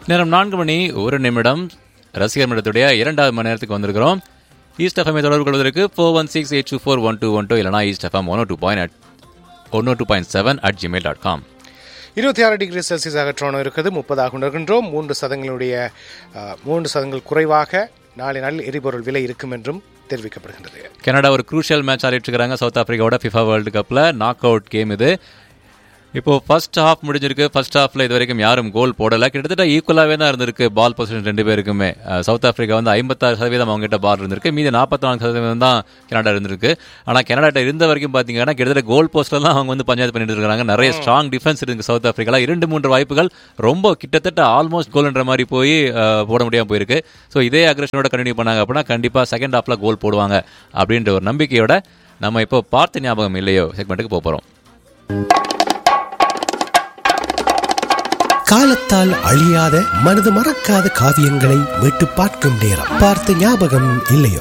நேரம் நான்கு மணி ஒரு நிமிடம் ரசிகர் மன்றத்துடைய இரண்டாவது மணி நேரத்துக்கு வந்திருக்கிறோம் ஈஸ்ட் எஃப்எம் தொடர்பு கொள்வதற்கு four one six eight two four one two one two இல்லைனா east FM one two point one two point seven at Gmail dot com இருபத்தி ஆறு டிகிரி செல்சியஸ் அகற்றோணம் இருக்குது முப்பதாக கொண்டிருக்கின்றோம் மூன்று சதங்களுடைய அஹ், மூன்று சதங்கள் குறைவாக நாளை நாளில் எரிபொருள் விலை இருக்கும் என்றும் தெரிவிக்கப்படுகின்றது கனடா ஒரு குரூஷியல் மேட்ச் ஆடிட்டு இருக்காங்க சவுத் ஆப்பிரிக்காவோட ஃபிஃபா வேர்ல்டு கப்பில் நாக் அவுட் கேம் இது இப்போ ஃபர்ஸ்ட் ஹாஃப் முடிஞ்சிருக்கு ஃபர்ஸ்ட் ஹாஃப்ல இது வரைக்கும் யாரும் கோல் போடல கிட்டத்தட்ட ஈக்குவலாகவே தான் இருந்திருக்கு பால் பொசிஷன் ரெண்டு பேருக்குமே அஹ், சவுத் ஆப்பிரிக்கா வந்து ஐம்பத்தாறு சதவீதம் அவங்க கிட்ட பால் இருந்திருக்கு மீதி நாற்பத்தி நான்கு சதவீதம் தான் கனடா இருந்திருக்கு ஆனால் கனடாட்ட இருந்த வரைக்கும் பார்த்தீங்கன்னா கிட்டத்தட்ட கோல் போஸ்ட்ல தான் அவங்க வந்து பஞ்சாயத்து பண்ணிட்டு இருக்காங்க நிறைய ஸ்ட்ராங் டிஃபென்ஸ் இருக்கு சவுத் ஆப்பிரிக்கால இரண்டு மூன்று வாய்ப்புகள் ரொம்ப கிட்டத்தட்ட ஆல்மோஸ்ட் கோல்ன்ற மாதிரி போய் அஹ், போட முடியாம போயிருக்கு ஸோ இதே அக்ரஷனோட கண்டினியூ பண்ணாங்க அப்படின்னா கண்டிப்பா செகண்ட் ஹாஃப்ல கோல் போடுவாங்க அப்படின்ற ஒரு நம்பிக்கையோட நம்ம இப்போ பார்த்த ஞாபகம் இல்லையோ செக்மெண்ட்டுக்கு போக போறோம் காலத்தால் அழியாத மனது மறக்காத காவியங்களை மீட்டு பார்க்கும் நேரம் பார்த்த ஞாபகம் இல்லையோ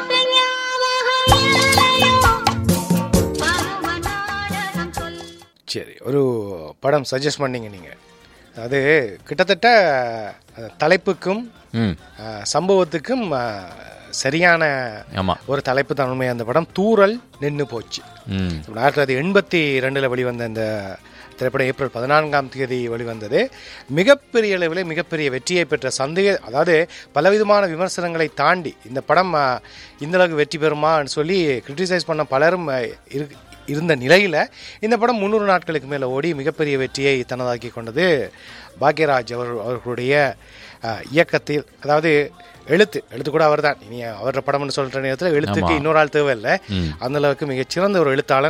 சரி ஒரு படம் சஜஸ்ட் பண்ணீங்க நீங்கள் அது கிட்டத்தட்ட அஹ், தலைப்புக்கும் ம் அஹ், சம்பவத்துக்கும் அஹ், சரியான ஆமா ஒரு தலைப்பு தான் உண்மை அந்த படம் தூறல் நின்று போச்சு ம் ஆயிரத்தி தொள்ளாயிரத்தி எண்பத்தி ரெண்டில் வெளிவந்த இந்த திரைப்படம் ஏப்ரல் பதினான்காம் தேதி வெளிவந்தது மிகப்பெரிய அளவில் மிகப்பெரிய வெற்றியை பெற்ற சந்தேக அதாவது பலவிதமான விமர்சனங்களை தாண்டி இந்த படம் அஹ், இந்த அளவுக்கு வெற்றி பெறுமான்னு சொல்லி கிரிட்டிசைஸ் பண்ண பலரும் அஹ், இருக்கு இருந்த நிலையில் இந்த படம் முந்நூறு நாட்களுக்கு மேலே ஓடி மிகப்பெரிய வெற்றியை தனதாக்கி கொண்டது பாக்யராஜ் அவர் அவர்களுடைய அஹ், இயக்கத்தில் அதாவது எழுத்து எழுத்து கூட அவர்தான் இனி அவரோட படம்னு சொல்ற நேரத்தில் எழுத்துக்கு இன்னொரு ஆள் தேவையில்லை அந்த அளவுக்கு மிகச்சிறந்த ஒரு எழுத்தாளன்